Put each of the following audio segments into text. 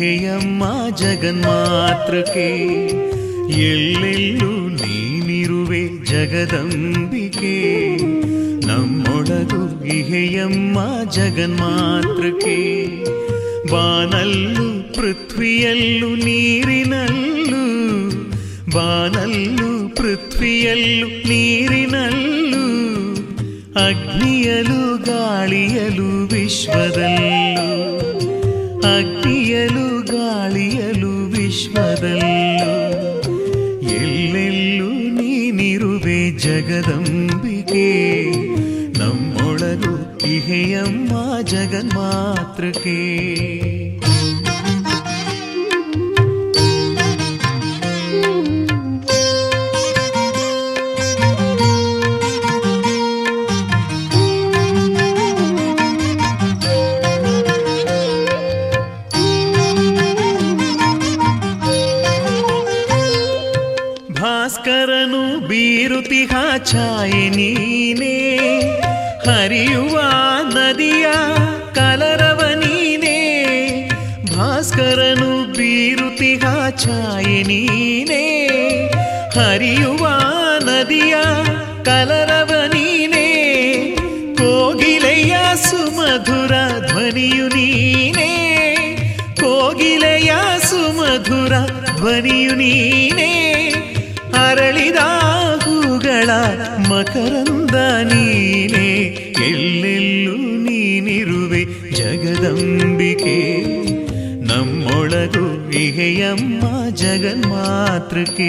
ಇಹೆಯಮ್ಮ ಜಗನ್ಮಾತೃಕೆ ಎಲ್ಲೆಲ್ಲೂ ನೀನಿರುವೆ ಜಗದಂಬಿಕೆ ನಮ್ಮೊಳಗು ಇಹೆಯಮ್ಮ ಜಗನ್ಮಾತೃಕೆ ಬಾನಲ್ಲೂ ಪೃಥ್ವಿಯಲ್ಲೂ ನೀರಿನಲ್ಲೂ ಬಾನಲ್ಲೂ ಪೃಥ್ವಿಯಲ್ಲೂ ನೀರಿನಲ್ಲೂ ಅಗ್ನಿಯಲು ಗಾಳಿಯಲು ವಿಶ್ವದಲ್ಲೂ ಅಗ್ನಿಯಲು ಗಾಳಿಯಲು ವಿಶ್ವದಲ್ಲೂ ಎಲ್ಲೆಲ್ಲೂ ನೀನಿರುವೆ ಜಗದಂಬಿಕೆ ನಮ್ಮೊಳಗು ಇಹೆಯಮ್ಮ ಜಗನ್ಮಾತೃಕೆ ಭಾಸ್ಕರನು ಬೀರುತಿಹ ಛಾಯೆ ನೀನೇ ಹರಿಯುವ ನದಿಯ ಕಲರವ ನೀನೇ ಭಾಸ್ಕರನು ಬೀರುತಿಹ ಛಾಯೆ ನೀನೇ ಹರಿಯುವ ನದಿಯ ಕಲರವ ನೀನೇ ಕೋಗಿಲೆಯ ಸುಮಧುರ ಧ್ವನಿಯು ನೀನೇ ಕೋಗಿಲೆಯ ಸುಮಧುರ ಧ್ವನಿಯು ನೀನೇ ಅರಳಿದ ಹೂಗಳ ಮಕರಂದ ನೀನೇ ಎಲ್ಲೆಲ್ಲೂ ನೀನಿರುವೆ ಜಗದಂಬಿಕೆ ನಮ್ಮೊಳಗು ಇಹೆಯಮ್ಮ ಜಗನ್ಮಾತೃಕೆ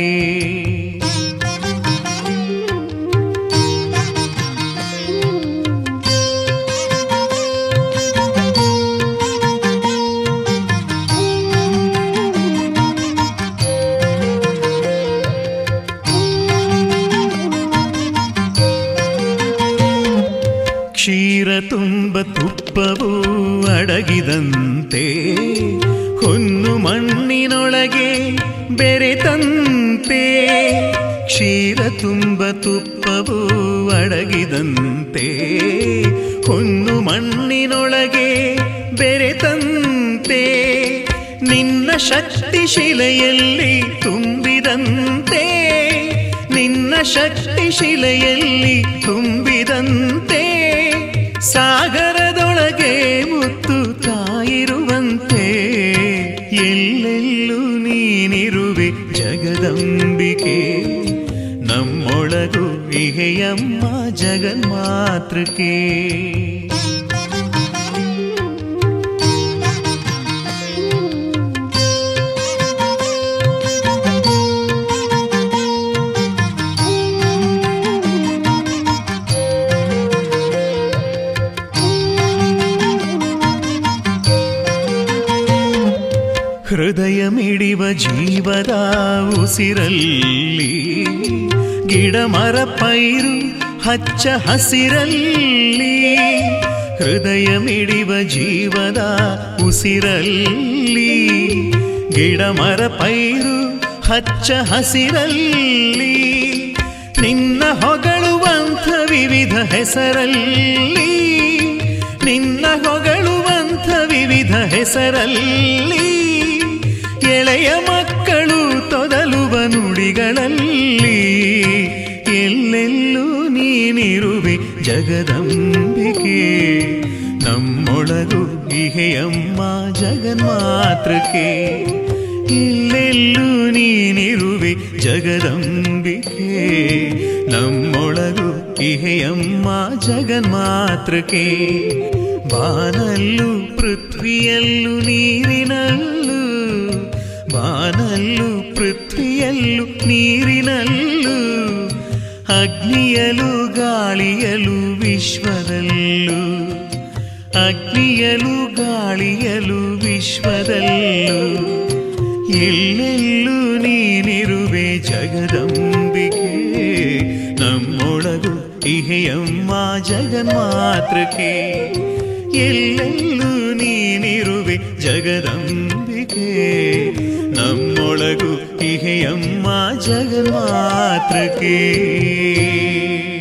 ಕ್ಷೀರ ತುಂಬ ತುಪ್ಪವು ಅಡಗಿದಂತೆ ಹೊನ್ನು ಮಣ್ಣಿನೊಳಗೆ ಬೆರೆತಂತೆ ಕ್ಷೀರ ತುಂಬ ತುಪ್ಪವು ಅಡಗಿದಂತೆ ಹೊನ್ನು ಮಣ್ಣಿನೊಳಗೆ ಬೆರೆತಂತೆ ನಿನ್ನ ಶಕ್ತಿ ಶಿಲೆಯಲ್ಲಿ ತುಂಬಿದಂತೆ ನಿನ್ನ ಶಕ್ತಿ ಶಿಲೆಯಲ್ಲಿ ತುಂಬಿದಂತೆ ಸಾಗರದೊಳಗೆ ಮುತ್ತು ತಾಯಿರುವಂತೆ ಎಲ್ಲೆಲ್ಲೂ ನೀನಿರುವೆ ಜಗದಂಬಿಕೆ ನಮ್ಮೊಳಗು ಇಹೆಯಮ್ಮ ಜಗನ್ಮಾತೃಕೆ ಹೃದಯ ಮಿಡಿವ ಜೀವದ ಉಸಿರಲ್ಲಿ ಗಿಡ ಮರ ಪೈರು ಹಚ್ಚ ಹಸಿರಲ್ಲಿ ಹೃದಯ ಮಿಡಿವ ಜೀವದ ಉಸಿರಲ್ಲಿ ಗಿಡ ಮರ ಪೈರು ಹಚ್ಚ ಹಸಿರಲ್ಲಿ ನಿನ್ನ ಹೊಗಳುವಂಥ ವಿವಿಧ ಹೆಸರಲ್ಲಿ ನಿನ್ನ ಹೊಗಳುವಂಥ ವಿವಿಧ ಹೆಸರಲ್ಲಿ ಎಳೆಯ ಮಕ್ಕಳು ತೊದಲುವ ನುಡಿಗಳಲ್ಲಿ ಎಲ್ಲೆಲ್ಲೂ ನೀನಿರುವೆ ಜಗದಂಬಿಕೆ ನಮ್ಮೊಳಗು ಇಹೆಯಮ್ಮ ಜಗನ್ಮಾತೃಕೆ ಎಲ್ಲೆಲ್ಲೂ ನೀನಿರುವೆ ಜಗದಂಬಿಕೆ ನಮ್ಮೊಳಗು ಇಹೆಯಮ್ಮ ಜಗನ್ಮಾತೃಕೆ ಬಾನಲ್ಲೂ ಪೃಥ್ವಿಯಲ್ಲೂ ನೀರಿನಲ್ಲೂ ಬಾನಲ್ಲೂ ಪೃಥ್ವಿಯಲ್ಲೂ ನೀರಿನಲ್ಲೂ ಅಗ್ನಿಯಲು ಗಾಳಿಯಲು ವಿಶ್ವದಲ್ಲೂ ಅಗ್ನಿಯಲು ಗಾಳಿಯಲು ವಿಶ್ವದಲ್ಲೂ ಎಲ್ಲೆಲ್ಲೂ ನೀನಿರುವೆ ಜಗದಂಬಿಕೆ ನಮ್ಮೊಳಗು ಇಹೆಯಮ್ಮ ಜಗನ್ಮಾತೃಕೆ ಎಲ್ಲೆಲ್ಲೂ ನೀನಿರುವೆ ಜಗದಂಬಿಕೆ ನಮ್ಮೊಳಗು ಇಹೆಯಮ್ಮ ಜಗನ್ಮಾತೃಕೆ